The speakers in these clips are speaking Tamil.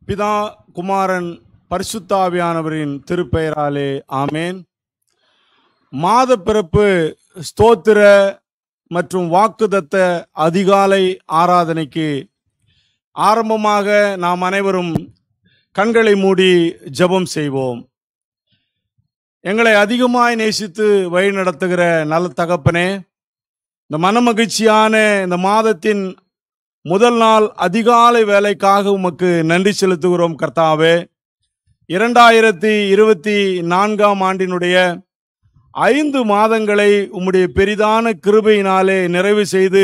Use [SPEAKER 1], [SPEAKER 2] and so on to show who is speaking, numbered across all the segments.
[SPEAKER 1] பிதா குமாரன் பரிசுத்தாவியானவரின் திருப்பெயராலே ஆமேன் மாத பிறப்பு ஸ்தோத்திர மற்றும் வாக்குதத்த அதிகாலை ஆராதனைக்கு ஆரம்பமாக நாம் அனைவரும் கண்களை மூடி ஜெபம் செய்வோம் எங்களை அதிகமாய் நேசித்து வழி நடத்துகிற நல்ல தகப்பனே இந்த மனமகிழ்ச்சியான இந்த மாதத்தின் முதல் நாள் அதிகாலை வேலைக்காக உமக்கு நன்றி செலுத்துகிறோம் கர்த்தாவே இரண்டாயிரத்தி இருபத்தி நான்காம் ஆண்டினுடைய ஐந்து மாதங்களை உம்முடைய பெரிதான கிருபையினாலே நிறைவு செய்து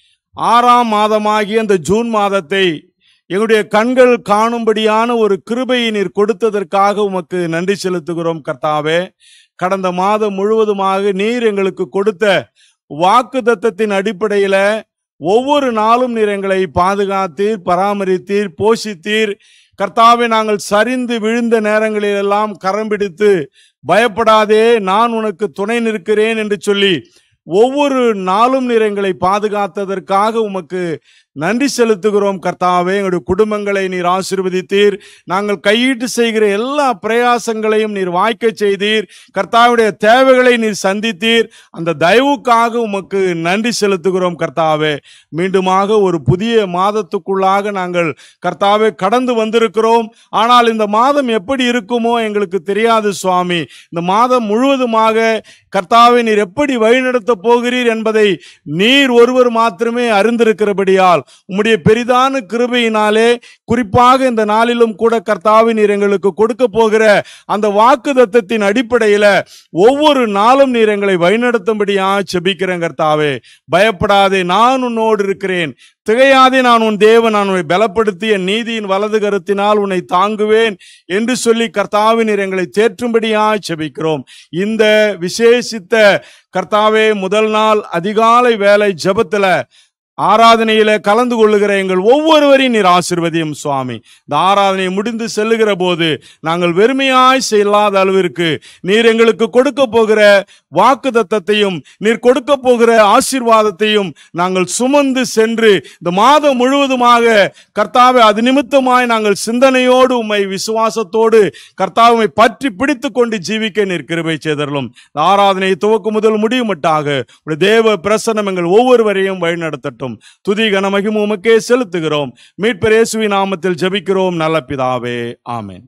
[SPEAKER 1] ஆறாம் மாதமாகிய அந்த ஜூன் மாதத்தை எங்களுடைய கண்கள் காணும்படியான ஒரு கிருபையை நீர் கொடுத்ததற்காக உமக்கு நன்றி செலுத்துகிறோம் கர்த்தாவே கடந்த மாதம் முழுவதுமாக நீர் எங்களுக்கு கொடுத்த வாக்கு தத்தத்தின் அடிப்படையில ஒவ்வொரு நாளும் நீர் எங்களை பாதுகாத்தீர் பராமரித்தீர் போஷித்தீர் கர்த்தாவே நாங்கள் சரிந்து விழுந்த நேரங்களிலெல்லாம் கரம் பிடித்து பயப்படாதே நான் உனக்கு துணை நிற்கிறேன் என்று சொல்லி ஒவ்வொரு நாளும் நீர் எங்களை பாதுகாத்ததற்காக உமக்கு நன்றி செலுத்துகிறோம் கர்த்தாவே எங்களுடைய குடும்பங்களை நீர் ஆசீர்வதித்தீர் நாங்கள் கையீட்டு செய்கிற எல்லா பிரயாசங்களையும் நீர் வாய்க்க செய்தீர் கர்த்தாவுடைய தேவைகளை நீர் சந்தித்தீர் அந்த தயவுக்காக உமக்கு நன்றி செலுத்துகிறோம் கர்த்தாவே மீண்டுமாக ஒரு புதிய மாதத்துக்குள்ளாக நாங்கள் கர்த்தாவே கடந்து வந்திருக்கிறோம் ஆனால் இந்த மாதம் எப்படி இருக்குமோ எங்களுக்கு தெரியாது சுவாமி இந்த மாதம் முழுவதுமாக கர்த்தாவை நீர் எப்படி வழிநடத்த போகிறீர் என்பதை நீர் ஒருவர் மாத்திரமே அறிந்திருக்கிறபடியால் உம்முடைய பெரிதான கிருபையினாலே குறிப்பாக இந்த நாளிலும் கூட கர்த்தாவை நீர் எங்களுக்கு கொடுக்க போகிற அந்த வாக்கு தத்தத்தின் அடிப்படையில ஒவ்வொரு நாளும் நீர் எங்களை வழிநடத்தும்படியா செபிக்கிறேன் கர்த்தாவே பயப்படாதே நான் உன்னோடு இருக்கிறேன் திகையாதே நான் உன் தேவன் நான் உன்னை பலப்படுத்திய நீதியின் வலது கருத்தினால் உன்னை தாங்குவேன் என்று சொல்லி கர்த்தாவே நீர் எங்களை தேற்றும்படியா செபிக்கிறோம் இந்த விசேஷித்த கர்த்தாவே முதல் நாள் அதிகாலை வேலை ஜெபத்துல ஆராதனையில கலந்து கொள்ளுகிற எங்கள் ஒவ்வொருவரையும் நீர் ஆசிர்வதியும் சுவாமி இந்த ஆராதனை முடிந்து செல்லுகிற போது நாங்கள் வெறுமையாய் செல்லாத அளவிற்கு நீர் எங்களுக்கு கொடுக்க போகிற வாக்கு தத்தத்தையும் நீர் கொடுக்க போகிற ஆசீர்வாதத்தையும் நாங்கள் சுமந்து சென்று இந்த மாதம் முழுவதுமாக கர்த்தாவை அது நிமித்தமாய் நாங்கள் சிந்தனையோடு உம்மை விசுவாசத்தோடு கர்த்தாவை பற்றி பிடித்து கொண்டு ஜீவிக்க நீர் கிருபை செய்தரலும் இந்த ஆராதனை துவக்கு முதல் முடியுமட்டாக உடைய தேவ பிரசனம் எங்கள் ஒவ்வொருவரையும் வழிநடத்தட்டும் துதி கனமகிம் உமக்கே செலுத்துகிறோம் மீட்பர் இயேசுவின் நாமத்தில் ஜெபிக்கிறோம் நல்ல பிதாவே ஆமென்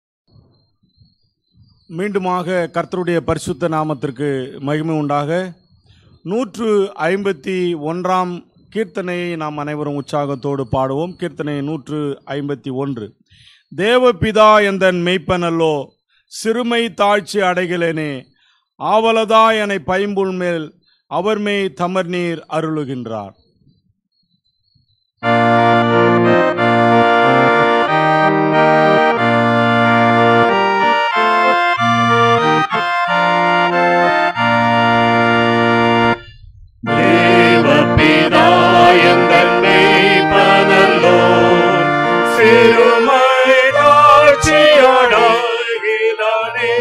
[SPEAKER 1] மீண்டுமாக கர்த்தருடைய பரிசுத்த நாமத்திற்கு மகிமை உண்டாக நூற்று ஐம்பத்தி ஒன்றாம் கீர்த்தனையை நாம் அனைவரும் உற்சாகத்தோடு பாடுவோம் கீர்த்தனை நூற்று ஐம்பத்தி ஒன்று தேவபிதா எந்தன் மெய்ப்பனல்லோ சிறுமை தாழ்ச்சி அடைகளேனே ஆவலதா என பைம்புல் மேல் அவர்மே தமர் நீர் அருளுகின்றார்
[SPEAKER 2] தேவபிதாயங்கள் மெய்ப்பனல்லோ சிறுமை தாழ்ச்சியடாகிறானே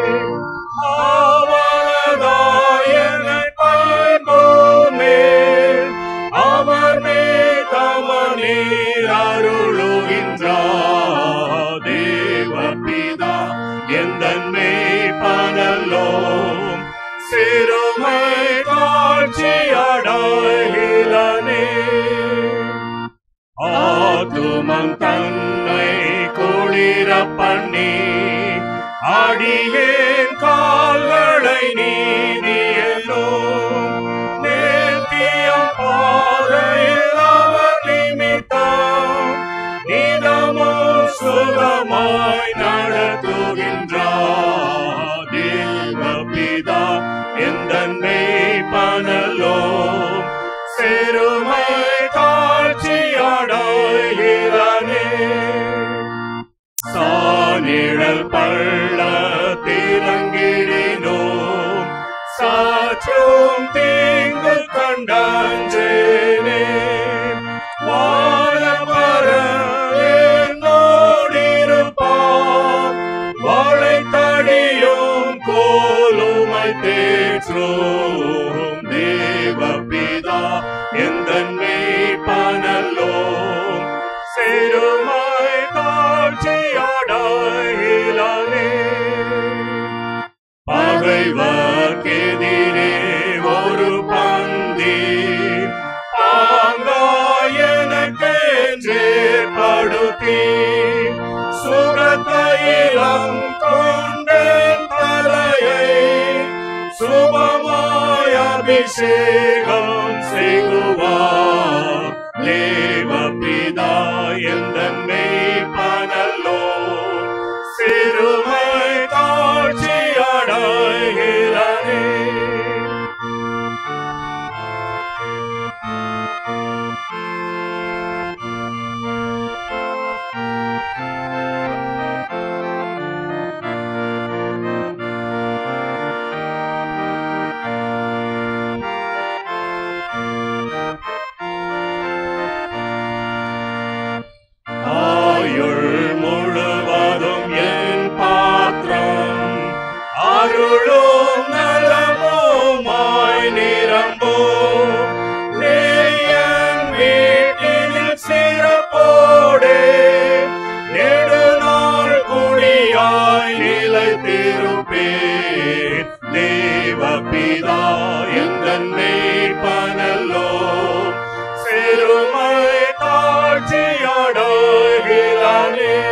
[SPEAKER 2] ஆவலதாயனை பண்போமே அவர் மே தமனீர் அருளுகின்றார் தேவபிதா எந்தன் மெய்ப்பனல்லோ சிறுமை காட்சியடாகிலனே ஆத்துமம் தன்னை குளிர பண்ணி அடியேன் கால்களை நீதியல்லோ நேர்த்தியம் பாதையில் அவர் நிமித்தம் நிதமோ சுகமாய் நடத்துகின்றார் தேவபிதா எந்தன் மெய்ப்பனலோ சிறுமை தாழ்ச்சியடைகிறனே சானிழல் பள்ள திறங்கிடினோம் சாற்றும் தீங்கு கண்டஞ்சேனே வாழப்பர என்னோடிருப்பான் வாழைத்தடியும் கோலுமை தேற்றும் தேவபிதா எந்தன் மெய்ப்பனல்லோ சிறுமை தாழ் தாழ்ச்சியடைகிறானே பகைவர்க்கெதிரே ஒரு பந்தி பாங்காயனக்கென்றே படுத்தி சுகத்தையிலம் கொண்டேன் தலையை சுபமாய் அபிஷேகம் செய்குவார் தேவபிதா எந்த மெய்ப்பனல்லோ சிறுமை தாழ்ச்சி அடைகிறானே ஆயுள் முழுவதும் என் பாத்திரம் அருளும் நலமுமாய் நிரம்போ நேயன் வீட்டில் சிறப்போடு நெடுநாள் குடியாய் நிலைத்திருப்பே தேவபிதா எங்கள் மெய்ப்பனல்லோ சிறுமை தாழ்ச்சி அடைகிறானே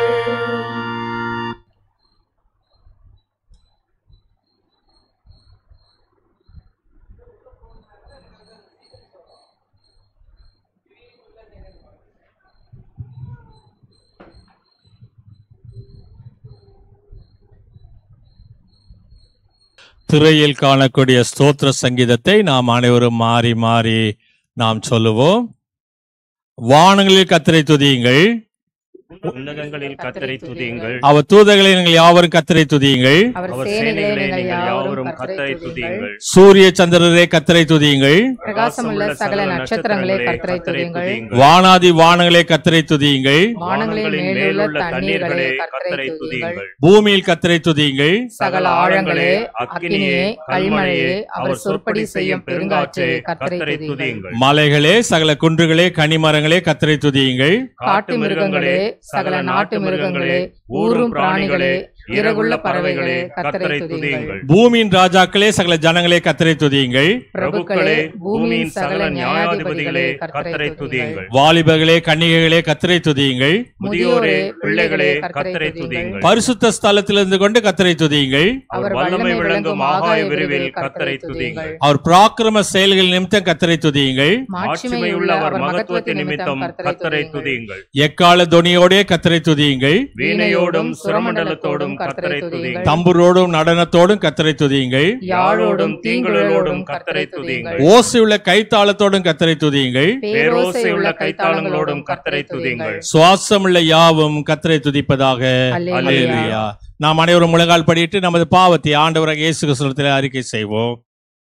[SPEAKER 3] திரையில் காணக்கூடிய ஸ்தோத்திர சங்கீதத்தை நாம் அனைவரும் மாறி மாறி நாம் சொல்லுவோம் வானங்களில் கத்தரை துதியுங்கள்
[SPEAKER 2] உன்னதங்களில் கத்தரை துதியுங்கள்
[SPEAKER 3] அவர் தூதர்களை நீங்கள் யாவரும் கத்தரை துதியுங்கள்
[SPEAKER 4] அவர்
[SPEAKER 2] அவர்
[SPEAKER 4] சேனைகளை
[SPEAKER 2] சேனைகளை
[SPEAKER 4] நீங்கள் யாவரும்
[SPEAKER 2] கத்தரை
[SPEAKER 4] கர்த்தரை
[SPEAKER 2] துதியுங்கள்
[SPEAKER 4] துதியுங்கள்
[SPEAKER 3] சூரிய சந்திரரே கத்தரை துதியுங்கள்
[SPEAKER 4] பிரகாசமுள்ள சகல நட்சத்திரங்களே கர்த்தரை துதியுங்கள்
[SPEAKER 3] வானாதி வானங்களே கத்தரை துதியுங்கள்
[SPEAKER 4] வானங்களின் மேலுள்ள தண்ணீர்களே கர்த்தரை துதியுங்கள்
[SPEAKER 3] பூமியில் கத்தரை துதியுங்கள்
[SPEAKER 4] சகல ஆழங்களே அக்கினியே கல்மழையே அவர் சொற்படி செய்யும் பெருங்காற்றே கர்த்தரை துதியுங்கள்
[SPEAKER 3] மலைகளே சகல குன்றுகளே கனிமரங்களே கத்தரை துதியுங்கள்
[SPEAKER 4] காட்டு மிருகங்களே சகல நாட்டு மிருகங்களே ஊரும் பிராணிகளே இறகுள்ள பறவைகளே கர்த்தரை துதியுங்கள்
[SPEAKER 3] பூமியின் ராஜாக்களே சகல ஜனங்களே கத்தரை துதியுங்கள்
[SPEAKER 4] பிரபுக்களே பூமியின் சகல நியாயாதிபதிகளே கர்த்தரை துதியுங்கள்
[SPEAKER 3] வாலிபர்களே கன்னிகைகளே கத்தரை துதியுங்கள்
[SPEAKER 4] முதியோரே பிள்ளைகளே கர்த்தரை துதியுங்கள்
[SPEAKER 3] பரிசுத்த ஸ்தலத்திலிருந்து கொண்டு கத்தரை துதியுங்கள்
[SPEAKER 4] அவர் வல்லமை விளங்கும் ஆகாய விரிவில் கர்த்தரை துதியுங்கள்
[SPEAKER 3] அவர் பிராக்கிரம செயல்கள் நிமித்தம் கத்தரை துதியுங்கள்
[SPEAKER 4] மாட்சிமையுள்ள அவர் மகத்துவத்தின் நிமித்தம் கர்த்தரை துதியுங்கள்
[SPEAKER 3] எக்கால தொனியோடே கத்தரை துதியுங்கள்
[SPEAKER 4] வீணையோடும் சுரமண்டலத்தோடும் கர்த்தரை துதியுங்கள்
[SPEAKER 3] தம்புரோடும் நடனத்தோடும் கத்தரை துதியுங்கள்
[SPEAKER 4] யாழோடும் தீங்குழலோடும் கர்த்தரை துதியுங்கள்
[SPEAKER 3] ஓசையுள்ள கைத்தாளத்தோடும் கத்தரை துதியுங்கள்
[SPEAKER 4] பேரோசையுள்ள கைத்தாளங்களோடும் கர்த்தரை துதியுங்கள்
[SPEAKER 3] சுவாசமுள்ள யாவும் கத்தரை துதிப்பதாக
[SPEAKER 4] அல்லேலூயா.
[SPEAKER 3] அல்லேலூயா நாம் அனைவரும் முழங்கால் படிட்டு நமது பாவத்தை ஆண்டவராக இயேசு கிறிஸ்துவிடத்தில் அறிக்கை செய்வோம்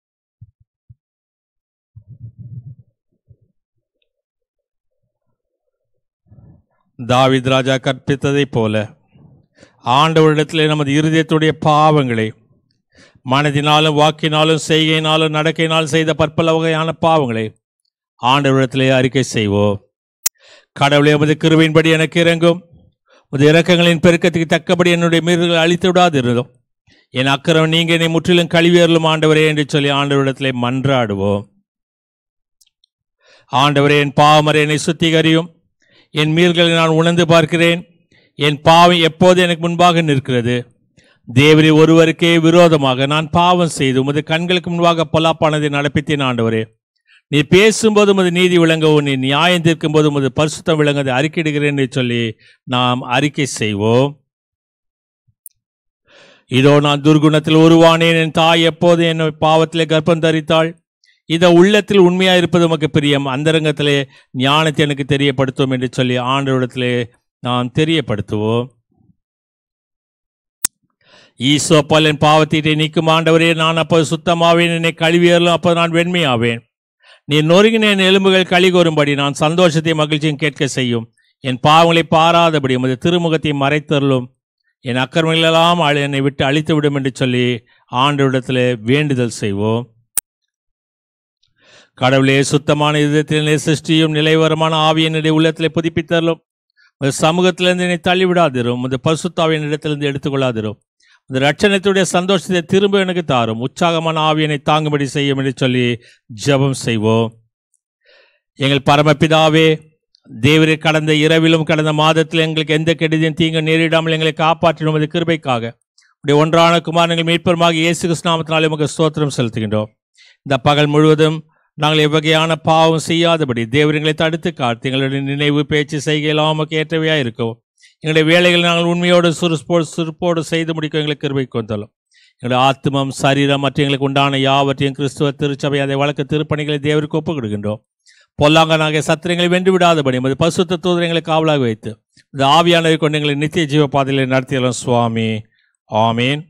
[SPEAKER 3] தாவீது ராஜா கற்பித்ததைப் போல ஆண்டவரிடத்திலே நமது இருதயத்துடைய பாவங்களை மனதினாலும் வாக்கினாலும் செய்கையினாலும் நடக்கையினாலும் செய்த பற்பல வகையான பாவங்களை ஆண்டவரிடத்திலே அறிக்கை செய்வோம் கடவுளே உமது கிருபையின்படி எனக்கு இறங்கும் உமது இரக்கங்களின் பெருக்கத்துக்கு தக்கபடி என்னுடைய மீறல்களை அழித்து விடாதிருந்தோம் என் அக்கிரம் நீங்க என்னை முற்றிலும் கழிவேறலும் ஆண்டவரே என்று சொல்லி ஆண்டவரிடத்திலே மன்றாடுவோம் ஆண்டவரே என் பாவமறை என்னை சுத்திகரியும் என் மீறுகளை நான் உணர்ந்து பார்க்கிறேன் என் பாவம் எப்போது எனக்கு முன்பாக நிற்கிறது தேவரே ஒருவருக்கே விரோதமாக நான் பாவம் செய்து உமது கண்களுக்கு முன்பாக பொல்லாப்பானதை நடப்பித்தேன் ஆண்டவரே நீ பேசும்போது உமது நீதி விளங்கவும் நீ நியாயம் தீர்க்கும் போது உமது பரிசுத்தம் விளங்குவதை அறிக்கையிடுகிறேன் என்று சொல்லி நாம் அறிக்கை செய்வோம் இதோ நான் துர்குணத்தில் உருவானேன் என் தாய் எப்போது என்னை பாவத்திலே கர்ப்பம் தரித்தாள் இதோ உள்ளத்தில் உண்மையா இருப்பது உமக்கு பிரியம் அந்தரங்கத்திலே ஞானத்தை எனக்கு தெரியப்படுத்துவோம் என்று சொல்லி ஆண்டவரிடத்திலே நாம் தெரியப்படுத்துவோம் ஈசோப்பால் என் பாவத்தீட்டை நீக்கும் ஆண்டவரே நான் அப்போது சுத்தமாவேன் என்னை கழுவியறலும் அப்போது நான் வெண்மையாவேன் நீ நொறுங்கின என் எலும்புகள் களி கூறும்படி நான் சந்தோஷத்தையும் மகிழ்ச்சியும் கேட்க செய்யும் என் பாவங்களை பாராதபடி உமது திருமுகத்தை மறைத்தருளும் என் அக்கிரமங்களெல்லாம் அழி- என்னை விட்டு அழித்து விடும் என்று சொல்லி ஆண்டவரிடத்திலே வேண்டுதல் செய்வோம் கடவுளே சுத்தமான இதயத்திலே சிருஷ்டியும் நிலைவரமான ஆவியினுடைய உள்ளத்திலே புதுப்பித்தரலும் உமது சமூகத்திலிருந்து என்னை தள்ளிவிடாதிரும் உமது பசுத்தாவின் இடத்திலிருந்து எடுத்துக்கொள்ளாதிரும் இந்த ரட்சணத்துடைய சந்தோஷத்தை திரும்ப எனக்கு தாரும் உற்சாகமான ஆவியனை தாங்கும்படி செய்யும் என்று சொல்லி ஜெபம் செய்வோம் எங்கள் பரமபிதாவே தேவரே கடந்த இரவிலும் கடந்த மாதத்தில் எங்களுக்கு எந்த கெடுதியும் தீங்கு நேரிடாமல் எங்களை காப்பாற்றின உமது கிருபைக்காக உடைய ஒன்றான குமாரங்கள் மீட்பருமாக இயேசு கிருஷ்ணாமத்தினாலே உமக்கு ஸ்தோத்திரம் செலுத்துகின்றோம் இந்த பகல் முழுவதும் நாங்கள் எவ்வகையான பாவம் செய்யாதபடி தேவரங்களை தடுத்து காத்து எங்களுடைய நினைவு பேச்சு செய்கையெல்லாம் உமக்கு ஏற்றவையாக இருக்கும் எங்களுடைய வேலைகளை நாங்கள் உண்மையோடு சுறுப்போடு சுறுப்போடு செய்து முடிக்க எங்களுக்கு கிருபைக்கு வந்தாலும் எங்களுடைய ஆத்மம் சரீரம் மற்றும் எங்களுக்கு உண்டான யாவற்றையும் கிறிஸ்துவ திருச்சபை அதை வழக்க திருப்பணிகளை தேவருக்கு ஒப்புக் கொடுக்கின்றோம் பொல்லாங்கனாகிய சத்திரங்களை வென்று விடாதபடி எமது பசுத்த தூதரங்களை காவலாக வைத்து இந்த ஆவியானவை கொண்டு எங்களை நித்திய ஜீவ பாதையிலே நடத்தியலாம் சுவாமி ஆமீன்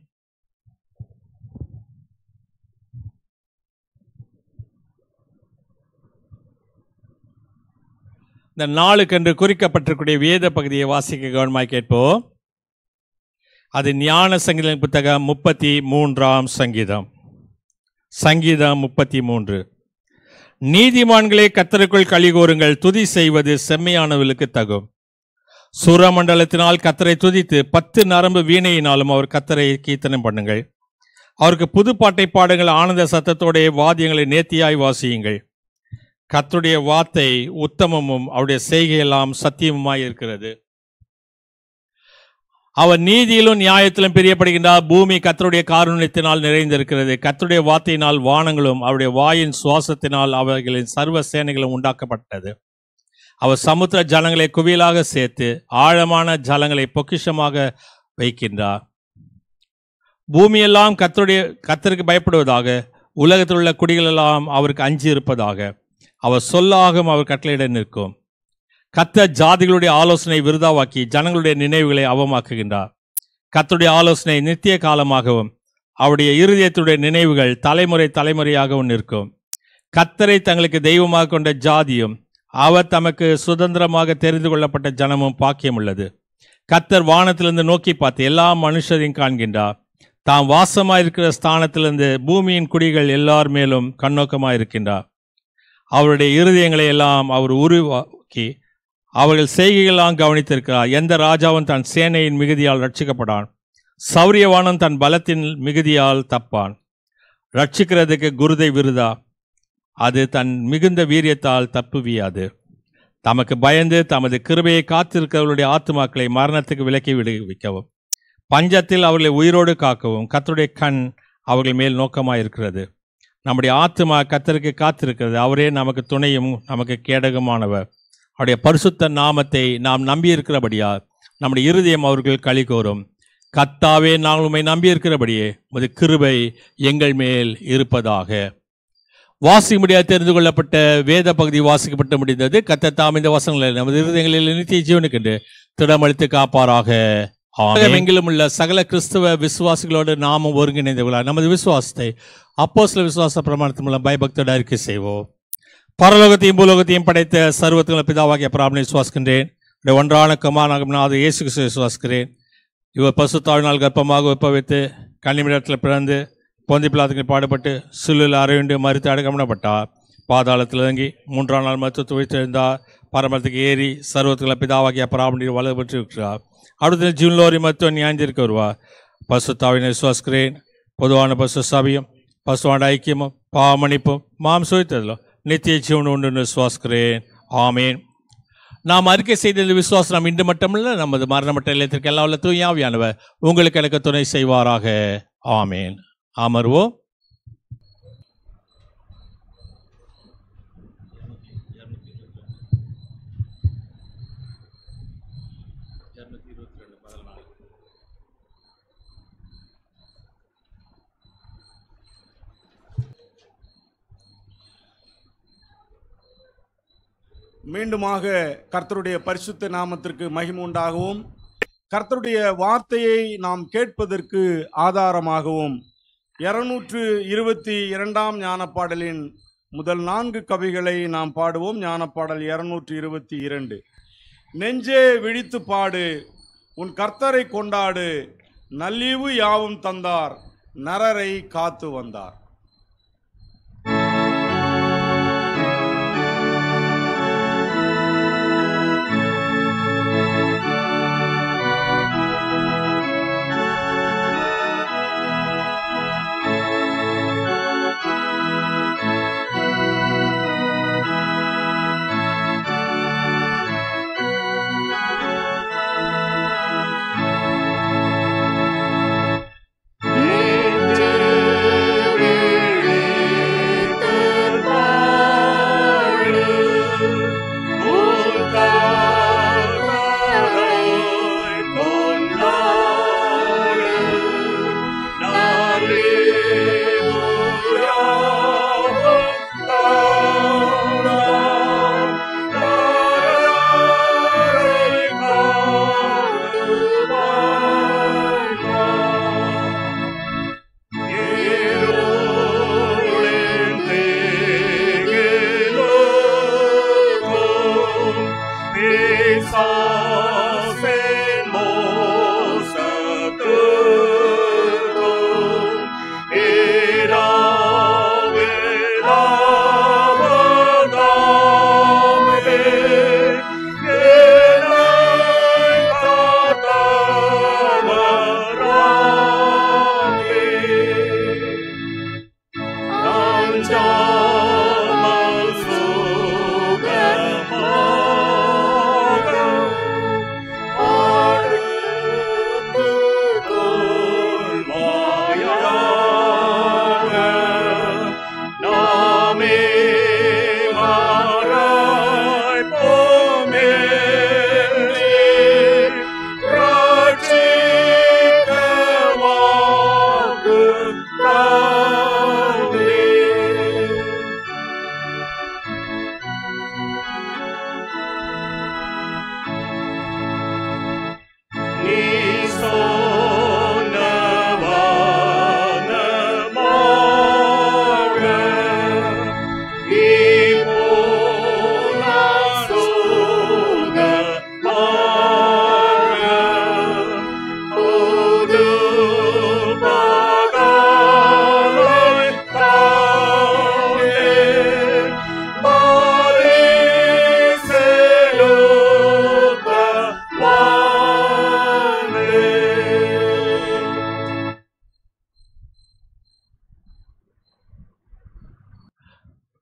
[SPEAKER 3] இந்த நாளுக்கென்று குறிக்கப்பட்டிருக்கூடிய வேத பகுதியை வாசிக்க கவனமாய் கேட்போம் அது ஞான சங்கீதம் புத்தகம் முப்பத்தி மூன்றாம் சங்கீதம் சங்கீதம் முப்பத்தி மூன்று நீதிமான்களே கத்தருக்குள் கலிகூறுங்கள் துதி செய்வது செம்மையானவர்களுக்கு தகும் சுரமண்டலத்தினால் கத்தரை துதித்து பத்து நரம்பு வீணையினாலும் அவர் கத்தரை கீர்த்தனம் பண்ணுங்கள் அவருக்கு புதுப்பாட்டை பாடுங்கள் ஆனந்த சத்தத்தோடைய வாத்தியங்களை நேர்த்தியாய் வாசியுங்கள் கர்த்தருடைய வார்த்தை உத்தமமும் அவருடைய செய்கையெல்லாம் சத்தியமுமாய் இருக்கிறது அவர் நீதியிலும் நியாயத்திலும் பிரியப்படுகின்றார் பூமி கர்த்தருடைய காருண்யத்தினால் நிறைந்திருக்கிறது கர்த்தருடைய வார்த்தையினால் வானங்களும் அவருடைய வாயின் சுவாசத்தினால் அவர்களின் சர்வ சேனைகளும் உண்டாக்கப்பட்டது அவர் சமுத்திர ஜலங்களை குவியலாக சேர்த்து ஆழமான ஜலங்களை பொக்கிஷமாக வைக்கின்றார் பூமியெல்லாம் கர்த்தருடைய கர்த்தருக்கு பயப்படுவதாக உலகத்தில் உள்ள குடிகளெல்லாம் அவருக்கு அஞ்சி இருப்பதாக அவர் சொல்லாகும் அவர் கட்டளையிட நிற்கும் கத்தர் ஜாதிகளுடைய ஆலோசனை விருதாவாக்கி ஜனங்களுடைய நினைவுகளை அவமாக்குகின்றார் கர்த்தருடைய ஆலோசனை நித்திய காலமாகவும் அவருடைய இருதயத்துடைய நினைவுகள் தலைமுறை தலைமுறையாகவும் நிற்கும் கத்தரை தங்களுக்கு தெய்வமாக கொண்ட ஜாதியும் அவர் தமக்கு சுதந்திரமாக தெரிந்து கொள்ளப்பட்ட ஜனமும் பாக்கியம் உள்ளது கத்தர் வானத்திலிருந்து நோக்கி பார்த்து எல்லா மனுஷரையும் காண்கின்றார் தாம் வாசமாயிருக்கிற ஸ்தானத்திலிருந்து பூமியின் குடிகள் எல்லார் மேலும் கண்ணோக்கமாயிருக்கின்றார் அவருடைய இருதயங்களை எல்லாம் அவர் உருவாக்கி அவர்கள் செய்கையெல்லாம் கவனித்திருக்கிறார் எந்த ராஜாவும் தன் சேனையின் மிகுதியால் ரட்சிக்கப்படான் சௌரியவானும் தன் பலத்தின் மிகுதியால் தப்பான் ரட்சிக்கிறதுக்கு குருதை விருதா அது தன் மிகுந்த வீரியத்தால் தப்புவியாது தமக்கு பயந்து தமது கிருபையை காத்திருக்கிறவர்களுடைய ஆத்துமாக்களை மரணத்துக்கு விலக்கி விடுவிக்கவும் பஞ்சத்தில் அவர்களை உயிரோடு காக்கவும் கர்த்தருடைய கண் அவர்கள் மேல் நோக்கமாயிருக்கிறது நம்முடைய ஆத்துமா கத்தருக்கு காத்திருக்கிறது அவரே நமக்கு துணையும் நமக்கு கேடகமானவர் அவருடைய பரிசுத்த நாமத்தை நாம் நம்பியிருக்கிறபடியா நம்முடைய இருதயம் அவர்கள் களி கோரும் கத்தாவே நாங்கள் உம்மை நம்பியிருக்கிறபடியே உமது கிருபை எங்கள் மேல் இருப்பதாக வாசிக்க முடியாது தெரிந்து கொள்ளப்பட்ட வேத பகுதி வாசிக்கப்பட்டு முடிந்தது கத்த தாம் இந்த வசனங்களை நமது இருதயங்களில் நித்திய ஜீவனுக்கென்று திடமளித்து காப்பாராக ஆமென். எங்கிலும் உள்ள சகல கிறிஸ்துவ விசுவாசிகளோடு நாமும் ஒருங்கிணைந்தவர்களா நமது விசுவாசத்தை அப்போ சில விசுவாச பிரமாணத்தின் மூலம் பயபக்தோடு அறிக்கை செய்வோம் பரலோகத்தையும் பூலோகத்தையும் படைத்த சர்வத்துள்ள பிதாவாகிய பிராமணை விசுவாசிக்கின்றேன் இந்த ஒன்றான கமானாகும் நான் அதை இயேசு கிறிஸ்துவை விசுவாசிக்கிறேன் இவர் பசுத்தாவினால் கர்ப்பமாக வைத்து கன்னிமிடத்தில் பிறந்து பொந்தி பிளாத்துக்கு பாடுபட்டு சில்லில் அறையுண்டு மறுத்து அடக்கமிடப்பட்டார் பாதாளத்தில் இறங்கி மூன்றாம் நாள் மருத்துவத்தை உயிர்த்தெழுந்தார் பரமத்துக்கு ஏறி சர்வத்துள்ள பிதாவாகிய பிராமணியில் வலது பெற்று இருக்கிறார் அடுத்த ஜூன்லோரி மருத்துவம் நியாயந்திருக்க வருவார் பசுத்தாவினை விசுவாசிக்கிறேன் பொதுவான பசு சபையும் பசுவான ஐக்கியமும் பாவமணிப்பும் மாம் சுவைத்ததிலும் நித்திய ஜீவன் உண்டு விசுவாசிக்கிறேன் ஆமேன் நாம் அறிக்கை செய்த இந்த விசுவாசம் நாம் இன்று மட்டுமல்ல நமது மரணமட்ட இல்லத்திற்கு எல்லா உள்ள தூயாவியானவர் உங்களுக்கு எனக்கு துணை செய்வாராக ஆமேன் அமர்வோம்
[SPEAKER 1] மீண்டுமாக கர்த்தருடைய பரிசுத்த நாமத்திற்கு மகிமை உண்டாகவும் கர்த்தருடைய வார்த்தையை நாம் கேட்பதற்கு ஆதாரமாகவும் இருநூற்று இருபத்தி இரண்டாம் ஞானப்பாடலின் முதல் நான்கு கவிகளை நாம் பாடுவோம் ஞானப்பாடல் இருநூற்று இருபத்தி இரண்டு நெஞ்சே விழித்து பாடு உன் கர்த்தரை கொண்டாடு நல்லீவு யாவும் தந்தார் நரரை காத்து வந்தார்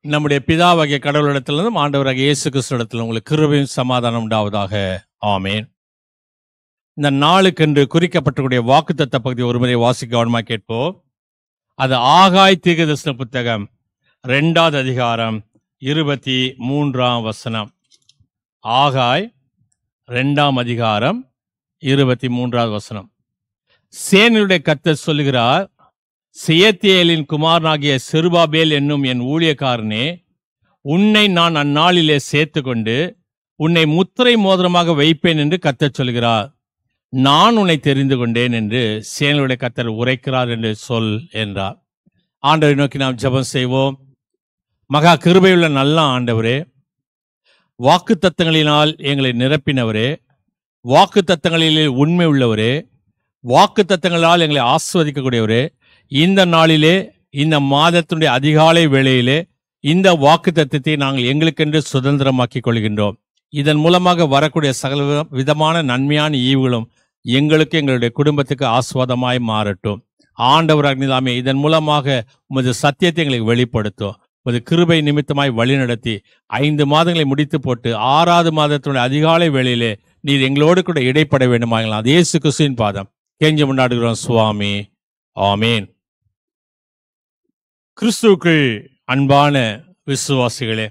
[SPEAKER 3] நம்முடைய பிதாவாகிய கடவுளிடத்திலிருந்தும் ஆண்டவராகிய இயேசு கிறிஸ்துவிடத்தில் உங்களுக்கு கிருபையும் சமாதானம் உண்டாவதாக ஆமேன் இந்த நாளுக்கென்று குறிக்கப்பட்டக்கூடிய வாக்குத்தத்த பகுதி ஒருமுறை வாசிக்க கவனமாக கேட்போம் அது ஆகாய் தீர்க்கதரிசன புத்தகம் ரெண்டாவது அதிகாரம் இருபத்தி மூன்றாம் வசனம் ஆகாய் ரெண்டாம் அதிகாரம் இருபத்தி மூன்றாவது வசனம் சேனையுடைய கர்த்தர் சொல்லுகிறார் சியத்தியேலின் குமாரனாகிய செருபாபேல் என்னும் என் ஊழியக்காரனே உன்னை நான் அந்நாளிலே சேர்த்துக்கொண்டு உன்னை முத்திரை மோதிரமாக வைப்பேன் என்று கர்த்தர் சொல்கிறார் நான் உன்னை தெரிந்து கொண்டேன் என்று சேனையுடைய கர்த்தர் உரைக்கிறார் என்று சொல் என்றார் ஆண்டவரை நோக்கி நாம் ஜெபம் செய்வோம் மகா கிருபையுள்ள நல்ல ஆண்டவரே வாக்கு தத்தங்களினால் எங்களை நிரப்பினவரே வாக்கு தத்தங்களிலே உண்மை உள்ளவரே வாக்கு தத்தங்களால் எங்களை ஆஸ்வதிக்கக்கூடியவரே இந்த நாளிலே இந்த மாதத்தினுடைய அதிகாலை வேளையிலே இந்த வாக்கு தத்தத்தை நாங்கள் எங்களுக்கென்று சுதந்திரமாக்கிக் கொள்கின்றோம் இதன் மூலமாக வரக்கூடிய சகல வித- விதமான நன்மையான ஈவுகளும் எங்களுக்கு எங்களுடைய குடும்பத்துக்கு ஆஸ்வாதமாய் மாறட்டும் ஆண்டவர் அக்னிதாமே இதன் மூலமாக உமது சத்தியத்தை எங்களுக்கு வெளிப்படுத்தும் உமது கிருபை நிமித்தமாய் வழிநடத்தி ஐந்து மாதங்களை முடித்து போட்டு ஆறாவது மாதத்தினுடைய அதிகாலை வேளையிலே நீர் எங்களோடு கூட இடைப்பட வேண்டுமாகலாம் அது இயேசு கிறிஸ்துவின் பாதம் கெஞ்சி முன்னாடுகிறோம் சுவாமி ஆமேன் கிறிஸ்துவுக்குள் அன்பான விசுவாசிகளே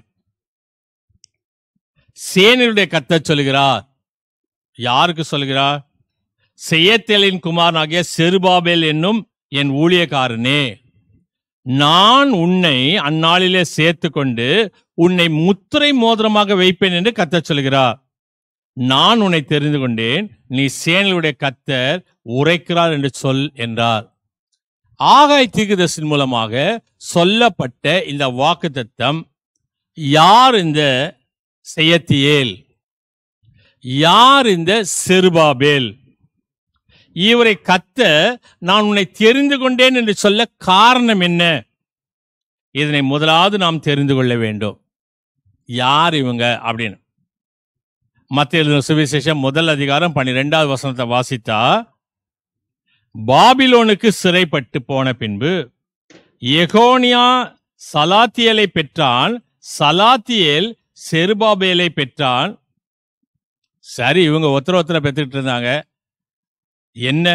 [SPEAKER 3] சேனையுடைய கத்தச் சொல்கிறார் யாருக்கு சொல்கிறார் செயத்தேலின் குமாரனாகிய செருபாபேல் என்னும் என் ஊழியக்காரனே நான் உன்னை அந்நாளிலே சேர்த்து கொண்டு உன்னை முத்திரை மோதிரமாக வைப்பேன் என்று கத்தச் சொல்கிறார் நான் உன்னை தெரிந்து கொண்டேன் நீ சேனையுடைய கத்தர் உரைக்கிறார் என்று சொல் என்றார் ஆகாய் தீர்க்கதரிசின் மூலமாக சொல்லப்பட்ட இந்த வாக்குத்தத்தம் யார் இந்த செயத்தியேல் யார் இந்த செருபாபேல் இவரை கத்த நான் உன்னை தெரிந்து கொண்டேன் என்று சொல்ல காரணம் என்ன இதனை முதலாவது நாம் தெரிந்து கொள்ள வேண்டும் யார் இவங்க அப்படின்னு மத்திய எழுதின சுவிசேஷம் முதல் அதிகாரம் பன்னிரெண்டாவது வசனத்தை வாசித்தா பாபிலோனுக்கு சிறைப்பட்டு போன பின்பு எகோனியா சலாத்தியலை பெற்றான் சலாத்தியேல் செருபாபேலை பெற்றான் சரி இவங்க ஒருத்தர ஒருத்தர பெற்றுக்கிட்டு இருந்தாங்க என்ன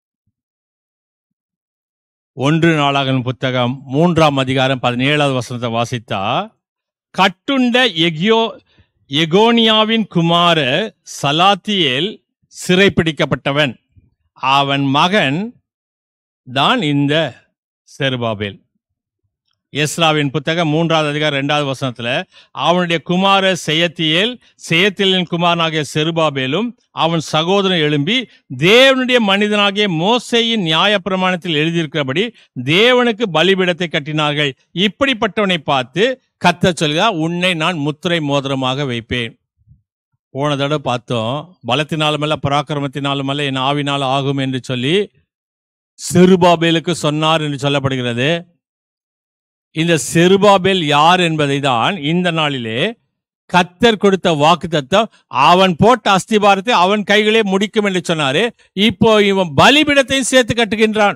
[SPEAKER 3] ஒன்று நாளாகன் புத்தகம் மூன்றாம் அதிகாரம் பதினேழாவது வசனத்தை வாசித்தா கட்டுண்ட எகியோ எகோனியாவின் குமார சலாத்தியேல் சிறைப்பிடிக்கப்பட்டவன் அவன் மகன் தான் இந்த செருபாபேல் எஸ்ராவின் புத்தகம் மூன்றாவது அதிகாரம் இரண்டாவது வசனத்துல அவனுடைய குமார செயத்தியேல் செயத்தியலின் குமாரனாகிய செருபாபேலும் அவன் சகோதரன் எழும்பி தேவனுடைய மனிதனாகிய மோசேயின் நியாயப்பிரமாணத்தில் எழுதியிருக்கிறபடி தேவனுக்கு பலிபீடத்தை கட்டினார்கள் இப்படிப்பட்டவனை பார்த்து கத்தச் சொல்கிறார் உன்னை நான் முத்திரை மோதிரமாக வைப்பேன் போன தடவை பார்த்தோம் பலத்தினாலுமல்ல பராக்கிரமத்தினாலுமல்ல என் ஆவினால் ஆகும் என்று சொல்லி செருபாபேலுக்கு சொன்னார் என்று சொல்லப்படுகிறது இந்த செருபாபேல் யார் என்பதை தான் இந்த நாளிலே கத்தர் கொடுத்த வாக்கு அவன் போட்ட அஸ்திபாரத்தை அவன் கைகளே முடிக்கும் என்று சொன்னாரு இப்போ இவன் பலிபிடத்தையும் சேர்த்து கட்டுகின்றான்